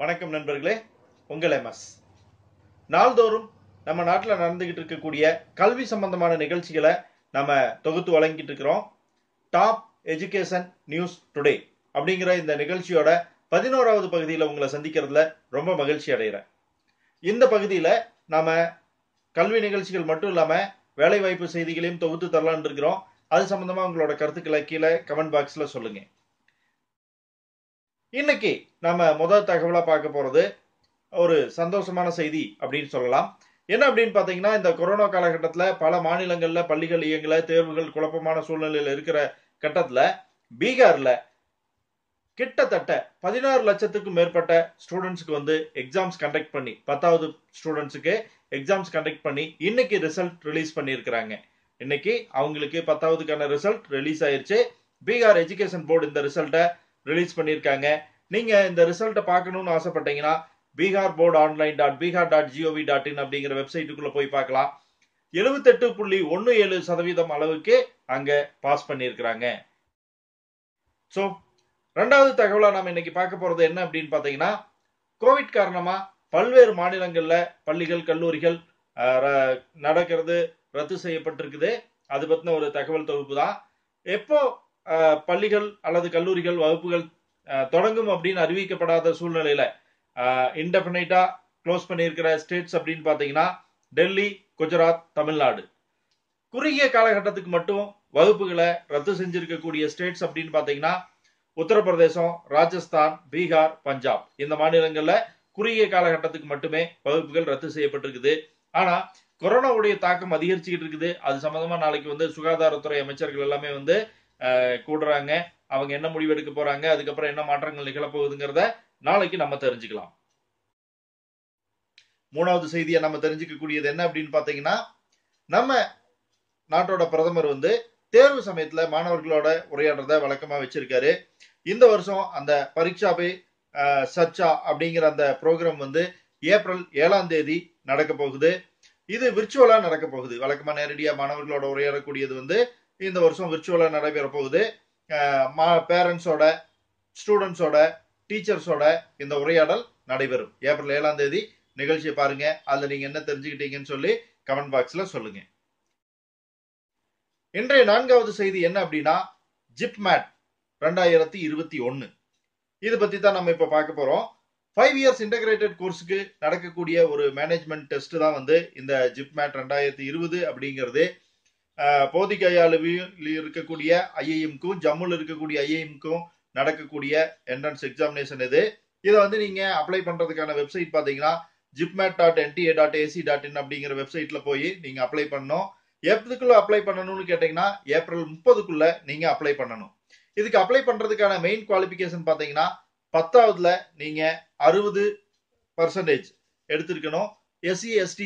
வணக்கம் நண்பர்களே உங்கள் எம்எஸ் நாள்தோறும் நம்ம நாட்டில் நடந்துகிட்டு இருக்கக்கூடிய கல்வி சம்பந்தமான நிகழ்ச்சிகளை நம்ம தொகுத்து வழங்கிட்டு இருக்கிறோம் டாப் எஜுகேஷன் நியூஸ் டுடே அப்படிங்கிற இந்த நிகழ்ச்சியோட பதினோராவது பகுதியில் உங்களை சந்திக்கிறதுல ரொம்ப மகிழ்ச்சி அடைகிறேன் இந்த பகுதியில் நாம கல்வி நிகழ்ச்சிகள் மட்டும் இல்லாமல் வேலைவாய்ப்பு செய்திகளையும் தொகுத்து தரலான்னு இருக்கிறோம் அது சம்பந்தமா உங்களோட கருத்துக்களை கீழே கமெண்ட் பாக்ஸ்ல சொல்லுங்க இன்னைக்கு நம்ம முதல் தகவலா பார்க்க போறது ஒரு சந்தோஷமான செய்தி அப்படின்னு சொல்லலாம் என்ன அப்படின்னு பாத்தீங்கன்னா இந்த கொரோனா காலகட்டத்துல பல மாநிலங்கள்ல பள்ளிகள் இயங்கல தேர்வுகள் குழப்பமான சூழ்நிலையில இருக்கிற கட்டத்துல பீகார்ல கிட்டத்தட்ட பதினாறு லட்சத்துக்கும் மேற்பட்ட ஸ்டூடெண்ட்ஸ்க்கு வந்து எக்ஸாம்ஸ் கண்டக்ட் பண்ணி பத்தாவது ஸ்டூடெண்ட்ஸுக்கு எக்ஸாம்ஸ் கண்டக்ட் பண்ணி இன்னைக்கு ரிசல்ட் ரிலீஸ் பண்ணியிருக்கிறாங்க இன்னைக்கு அவங்களுக்கு பத்தாவதுக்கான ரிசல்ட் ரிலீஸ் ஆயிருச்சு பீகார் எஜுகேஷன் போர்டு இந்த ரிசல்ட்டை ரிலீஸ் பண்ணியிருக்காங்க நீங்க இந்த ரிசல்ட்டை பார்க்கணும்னு ஆசைப்பட்டீங்கன்னா Bihar board online dot Bihar dot GOV dot in அப்படிங்கிற வெப்சைட்டுக்குள்ள போய் பார்க்கலாம் எழுபத்தெட்டு புள்ளி ஒன்று ஏழு சதவீதம் அளவுக்கு அங்க பாஸ் பண்ணியிருக்கிறாங்க ஸோ ரெண்டாவது தகவலா நம்ம இன்னைக்கு பார்க்க போறது என்ன அப்படின்னு பார்த்தீங்கன்னா கோவிட் காரணமா பல்வேறு மாநிலங்கள்ல பள்ளிகள் கல்லூரிகள் அஹ், ர- நடக்கிறது ரத்து செய்யப்பட்டிருக்குது அது பத்தின ஒரு தகவல் தொகுப்பு தான் எப்போ அஹ், பள்ளிகள் அல்லது கல்லூரிகள் வகுப்புகள் அஹ், தொடங்கும் அப்படின்னு அறிவிக்கப்படாத சூழ்நிலையில இன்டெஃபினைட்டா க்ளோஸ் பண்ணியிருக்கிற ஸ்டேட்ஸ் அப்படின்னு பார்த்தீங்கன்னா டெல்லி குஜராத் தமிழ்நாடு குறுகிய காலகட்டத்துக்கு மட்டும் வகுப்புகளை ரத்து செஞ்சிருக்கக்கூடிய ஸ்டேட்ஸ் அப்படின்னு பார்த்தீங்கன்னா உத்தரப்பிரதேசம் ராஜஸ்தான் பீகார் பஞ்சாப் இந்த மாநிலங்கள்ல குறுகிய காலகட்டத்துக்கு மட்டுமே வகுப்புகள் ரத்து செய்யப்பட்டிருக்குது ஆனா கொரோனாவுடைய தாக்கம் அதிகரிச்சுக்கிட்டு இருக்குது அது சம்பந்தமா நாளைக்கு வந்து சுகாதாரத்துறை அமைச்சர்கள் எல்லாமே வந்து அஹ், கூடுறாங்க அவங்க என்ன முடிவெடுக்க போறாங்க அதுக்கப்புறம் என்ன மாற்றங்கள் நிகழப்போகுதுங்கிறத நாளைக்கு நம்ம தெரிஞ்சுக்கலாம் மூணாவது செய்தியை நம்ம தெரிஞ்சுக்கக்கூடியது என்ன அப்படின்னு பாத்தீங்கன்னா நம்ம நாட்டோட பிரதமர் வந்து தேர்வு சமயத்துல மாணவர்களோட உரையாடுறத வழக்கமா வச்சிருக்காரு இந்த வருஷம் அந்த பரீட்சா பே அஹ், சர்ச்சா அப்படிங்கிற அந்த ப்ரோக்ராம் வந்து ஏப்ரல் ஏழாம் தேதி நடக்க போகுது இது விர்ச்சுவலா நடக்க போகுது வழக்கமா நேரடியா மாணவர்களோட உரையாடக்கூடியது வந்து இந்த வருஷம் விர்ச்சுவலா நடைபெற போகுது பேரண்ட்ஸோட ஸ்டூடெண்ட்ஸோட டீச்சர்ஸோட இந்த உரையாடல் நடைபெறும் ஏப்ரல் ஏழாம் தேதி நிகழ்ச்சியை பாருங்க அதுல நீங்க என்ன தெரிஞ்சுக்கிட்டீங்கன்னு சொல்லி கமெண்ட் பாக்ஸ்ல சொல்லுங்க இன்றைய நான்காவது செய்தி என்ன அப்படின்னா ஜிப்மேட் ரெண்டாயிரத்தி இருபத்தி ஒன்னு இது பத்தி தான் நம்ம இப்ப பார்க்க போறோம் ஃபைவ் இயர்ஸ் இன்டகிரேட்டட் கோர்ஸுக்கு நடக்கக்கூடிய ஒரு மேனேஜ்மெண்ட் டெஸ்ட் தான் வந்து இந்த ஜிப்மேட் ரெண்டாயிரத்தி இருபது அப்படிங்கிறது அஹ், போதிகயாலுவில் இருக்கக்கூடிய ஐஐஎம்க்கும் ஜம்முல இருக்கக்கூடிய ஐஐஎம்க்கும் நடக்கக்கூடிய என்ட்ரன்ஸ் எக்ஸாமினேஷன் இது இதை வந்து நீங்க அப்ளை பண்றதுக்கான வெப்சைட் பாத்தீங்கன்னா JIPMAT dot NTA dot AC dot in அப்படிங்கிற வெப்சைட்ல போய் நீங்க அப்ளை பண்ணணும் எப்பதுக்குள்ள அப்ளை பண்ணணும்னு கேட்டீங்கன்னா ஏப்ரல் முப்பதுக்குள்ள நீங்க அப்ளை பண்ணணும் இதுக்கு அப்ளை பண்றதுக்கான மெயின் குவாலிஃபிகேஷன் பாத்தீங்கன்னா பத்தாவதுல நீங்க அறுபது பர்சன்டேஜ் எடுத்திருக்கணும் எஸ்சி எஸ்டி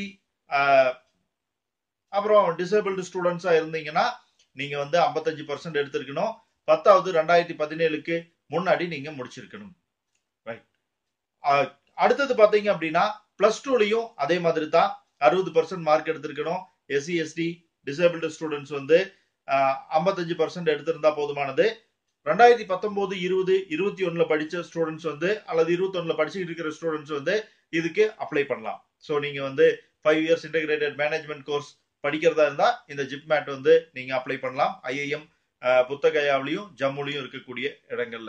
அப்புறம் டிசேபிள்டு ஸ்டூடெண்ட்ஸா இருந்தீங்கன்னா நீங்க வந்து ஐம்பத்தஞ்சு பர்சன்ட் எடுத்திருக்கணும் பத்தாவது ரெண்டாயிரத்தி பதினேழுக்கு முன்னாடி நீங்க முடிச்சிருக்கணும் ரைட் அடுத்தது பாத்தீங்க அப்படின்னா பிளஸ் டூலையும் அதே மாதிரி தான் அறுபது பர்சன்ட் மார்க் எடுத்திருக்கணும் எஸ்சி எஸ்டி டிசேபிள்டு ஸ்டூடெண்ட்ஸ் வந்து ஐம்பத்தஞ்சு பர்சன்ட் எடுத்திருந்தா போதுமானது ரெண்டாயிரத்தி பத்தொன்பது இருபது இருபத்தி ஒண்ணுல படிச்ச ஸ்டூடெண்ட்ஸ் வந்து அல்லது இருபத்தி ஒண்ணுல படிச்சுட்டு இருக்கிற ஸ்டூடெண்ட்ஸ் வந்து இதுக்கு அப்ளை பண்ணலாம் ஸோ நீங்க வந்து five years integrated management course படிக்கிறதா இருந்தா இந்த ஜிப்மேட் வந்து நீங்க அப்ளை பண்ணலாம் ஐஐஎம் புத்தகயாவிலையும் ஜம்முலையும் இருக்கக்கூடிய இடங்கள்ல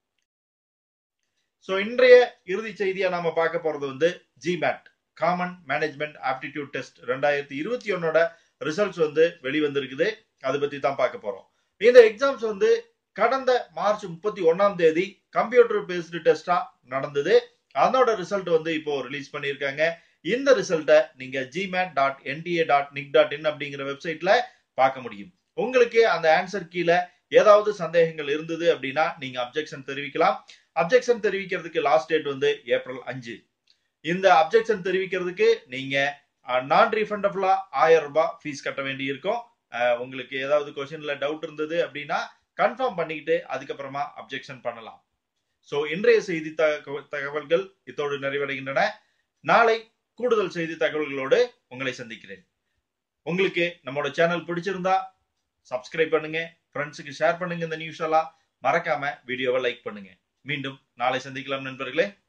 ஸோ இன்றைய இறுதி செய்தியா நாம பார்க்க போறது வந்து GMAT common management aptitude test ரெண்டாயிரத்தி இருபத்தி ஒன்னோட ரிசல்ட்ஸ் வந்து வெளிவந்திருக்குது அதை பத்தி தான் பார்க்க போறோம் இந்த எக்ஸாம்ஸ் வந்து கடந்த மார்ச் முப்பத்தி ஒன்னாம் தேதி கம்ப்யூட்டர் பேஸ்டு டெஸ்டா நடந்தது அதனோட ரிசல்ட் வந்து இப்போ ரிலீஸ் பண்ணியிருக்காங்க இந்த ரிசல்ட்டை நீங்க GMAT dot NTA dot NIC dot in அப்படிங்கிற வெப்சைட்ல பார்க்க முடியும் உங்களுக்கு அந்த ஆன்சர் கீழே ஏதாவது சந்தேகங்கள் இருந்தது அப்படின்னா நீங்க அப்ஜெக்ஷன் தெரிவிக்கலாம் அப்ஜெக்ஷன் தெரிவிக்கிறதுக்கு லாஸ்ட் டேட் வந்து ஏப்ரல் அஞ்சு இந்த அப்ஜெக்ஷன் தெரிவிக்கிறதுக்கு நீங்க நான் ரீஃபண்டபிளா ஆயிரம் ரூபாய் ஃபீஸ் கட்ட வேண்டி இருக்கும் அஹ், உங்களுக்கு ஏதாவது கொஸ்டின்ல டவுட் இருந்தது அப்படின்னா கன்ஃபார்ம் பண்ணிக்கிட்டு அதுக்கப்புறமா அப்ஜெக்ஷன் பண்ணலாம் ஸோ இன்றைய செய்தி தக- தகவல்கள் இத்தோடு நிறைவடைகின்றன நாளை கூடுதல் செய்தி தகவல்களோடு உங்களை சந்திக்கிறேன் உங்களுக்கு நம்மளோட சேனல் பிடிச்சிருந்தா சப்ஸ்கிரைப் பண்ணுங்க ஃப்ரெண்ட்ஸுக்கு ஷேர் பண்ணுங்க இந்த நியூஸ் எல்லாம் மறக்காம வீடியோவை லைக் பண்ணுங்க மீண்டும் நாளை சந்திக்கலாம் நண்பர்களே